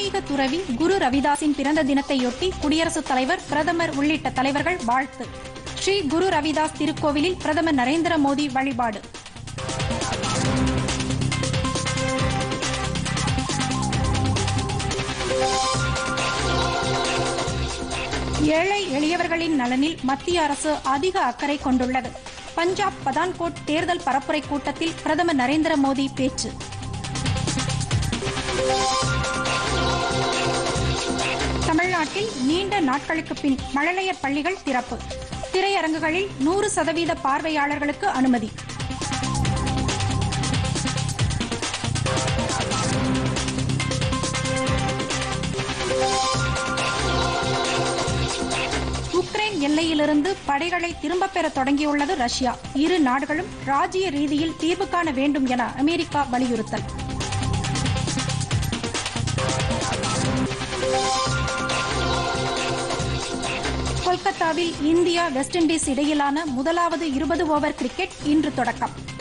ஆன்மீக துறவி குரு ரவிதாஸின் பிறந்த தினத்தையொட்டி குடியரசுத் தலைவர் பிரதமர் உள்ளிட்ட தலைவர்கள் வாழ்த்து ஸ்ரீ குரு ரவிதாஸ் திருக்கோவிலில் பிரதமர் நரேந்திர மோடி வழிபாடு ஏழை எளியவர்களின் நலனில் மத்திய அரசு அதிக அக்கறை கொண்டுள்ளது பஞ்சாப் பதான்கோட் தேர்தல் பரப்புரை கூட்டத்தில் பிரதமர் நரேந்திர மோடி பேச்சு தமிழ்நாட்டில் நீண்ட நாட்களுக்கு பின் மழலையர் பள்ளிகள் திறப்பு திரையரங்குகளில் நூறு சதவீத பார்வையாளர்களுக்கு அனுமதி உக்ரைன் எல்லையிலிருந்து படைகளை திரும்பப் பெற தொடங்கியுள்ளது ரஷ்யா இரு நாடுகளும் ராஜ்ய ரீதியில் தீர்வு காண வேண்டும் என அமெரிக்கா வலியுறுத்தல் கொல்கத்தாவில் இந்தியா வெஸ்ட் இண்டீஸ் இடையிலான முதலாவது இருபது ஓவர் கிரிக்கெட் இன்று தொடக்கம்